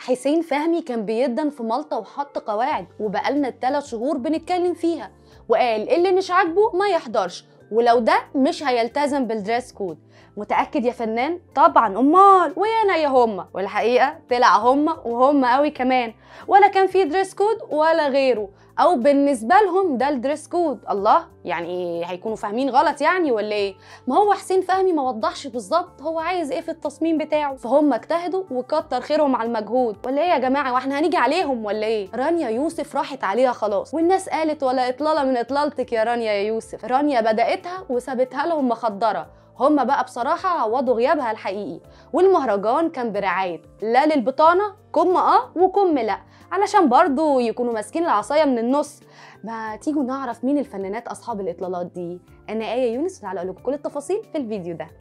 حسين فهمي كان بيدن في مالطا وحط قواعد وبقالنا الثلاث شهور بنتكلم فيها وقال اللي مش عاجبه ما يحضرش ولو ده مش هيلتزم بالدريس كود متأكد يا فنان؟ طبعا أمال ويانا يا هما والحقيقة طلع هما وهما قوي كمان ولا كان في دريس كود ولا غيره أو بالنسبة لهم ده الدريس كود الله يعني هيكونوا فاهمين غلط يعني ولا إيه؟ ما هو حسين فهمي ما وضحش بالظبط هو عايز إيه في التصميم بتاعه فهم اجتهدوا وكتر خيرهم على المجهود ولا إيه يا جماعة واحنا هنيجي عليهم ولا إيه؟ رانيا يوسف راحت عليها خلاص والناس قالت ولا إطلالة من إطلالتك يا رانيا يا يوسف رانيا بدأتها وسابتها لهم مخدرة هم بقى بصراحة عوضوا غيابها الحقيقي والمهرجان كان برعاية لا للبطانة كم اه وكم لا علشان برضو يكونوا ماسكين العصاية من النص ما تيجوا نعرف مين الفنانات أصحاب الإطلالات دي أنا آية يونس وتعالى لكم كل التفاصيل في الفيديو ده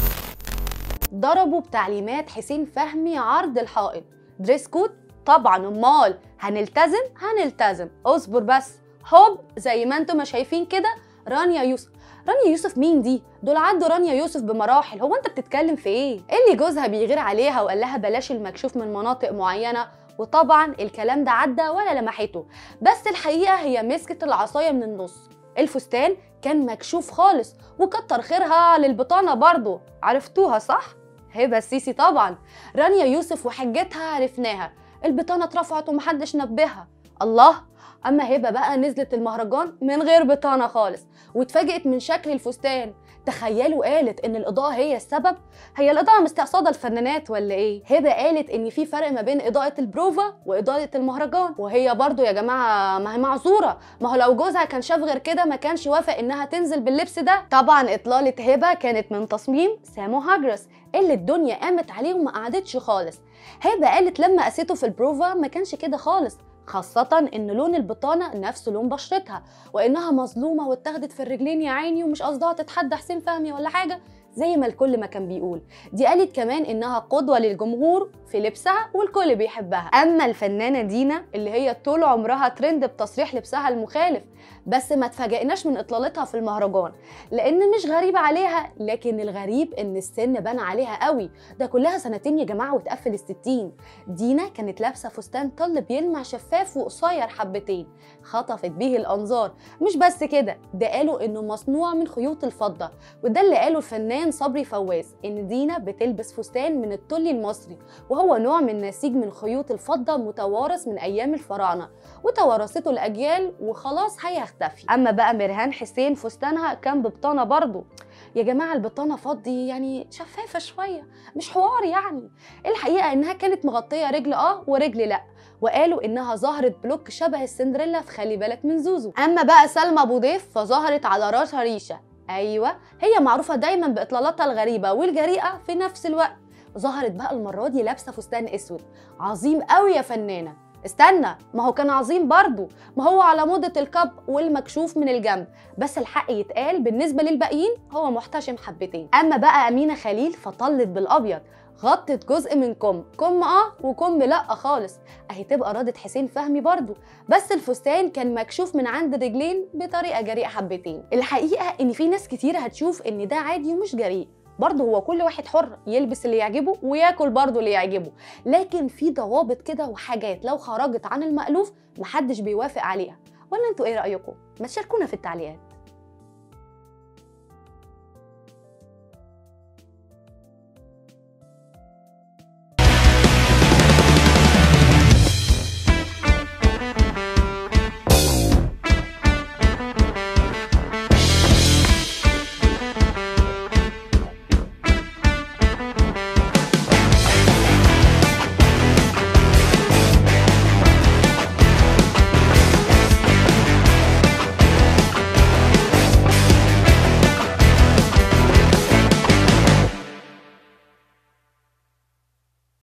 ضربوا بتعليمات حسين فهمي عرض الحائط دريس كود طبعا امال هنلتزم هنلتزم اصبر بس هوب زي ما انتم ما شايفين كده رانيا يوسف رانيا يوسف مين دي؟ دول عدوا رانيا يوسف بمراحل هو انت بتتكلم في ايه؟ اللي جوزها بيغير عليها وقال لها بلاش المكشوف من مناطق معينه وطبعا الكلام ده عدى ولا لمحته بس الحقيقه هي مسكت العصايه من النص الفستان كان مكشوف خالص وكتر خيرها للبطانه برضه عرفتوها صح؟ هبه السيسي طبعا رانيا يوسف وحجتها عرفناها البطانه اترفعت ومحدش نبهها الله اما هبه بقى نزلت المهرجان من غير بطانه خالص واتفاجئت من شكل الفستان تخيلوا قالت ان الاضاءه هي السبب هي الاضاءه مستقصده الفنانات ولا ايه هبه قالت ان في فرق ما بين اضاءه البروفا واضاءه المهرجان وهي برضو يا جماعه ما هي معذوره ما هو لو جوزها كان شاف غير كده ما كانش وافق انها تنزل باللبس ده طبعا اطلاله هبه كانت من تصميم سامو هاجرس اللي الدنيا قامت عليه وما قعدتش خالص هبه قالت لما قاسته في البروفا ما كانش كده خالص خاصة إن لون البطانة نفس لون بشرتها وإنها مظلومة واتاخدت في الرجلين يا عيني ومش قصدها تتحدى حسين فهمي ولا حاجة زي ما الكل ما كان بيقول دي قالت كمان إنها قدوة للجمهور في لبسها والكل بيحبها أما الفنانة دينا اللي هي طول عمرها ترند بتصريح لبسها المخالف بس ما تفاجئناش من اطلالتها في المهرجان لان مش غريب عليها لكن الغريب ان السن بان عليها قوي ده كلها سنتين يا جماعه وتقفل الستين دينا كانت لابسه فستان طل بيلمع شفاف وقصير حبتين خطفت بيه الانظار مش بس كده ده قالوا انه مصنوع من خيوط الفضه وده اللي قاله الفنان صبري فواز ان دينا بتلبس فستان من التل المصري وهو نوع من نسيج من خيوط الفضه متوارث من ايام الفراعنه وتوارثته الاجيال وخلاص هيختفي اما بقى مرهان حسين فستانها كان ببطانه برضه يا جماعه البطانه فضي يعني شفافه شويه مش حوار يعني الحقيقه انها كانت مغطيه رجل اه ورجل لا وقالوا انها ظهرت بلوك شبه السندريلا في خلي بالك من زوزو اما بقى سلمى ابو ضيف فظهرت على راسها ريشه ايوه هي معروفه دايما باطلالاتها الغريبه والجريئه في نفس الوقت ظهرت بقى المره دي لابسه فستان اسود عظيم قوي يا فنانه استنى ما هو كان عظيم برضه ما هو على موضة الكب والمكشوف من الجنب بس الحق يتقال بالنسبة للباقيين هو محتشم حبتين أما بقى أمينة خليل فطلت بالأبيض غطت جزء من كم كم اه وكم لا خالص اهي تبقى راضة حسين فهمي برضو بس الفستان كان مكشوف من عند الرجلين بطريقة جريئة حبتين الحقيقة ان في ناس كتير هتشوف ان ده عادي ومش جريء برضه هو كل واحد حر يلبس اللي يعجبه وياكل برضه اللي يعجبه لكن في ضوابط كده وحاجات لو خرجت عن المألوف محدش بيوافق عليها ولا انتوا ايه رأيكم ما تشاركونا في التعليقات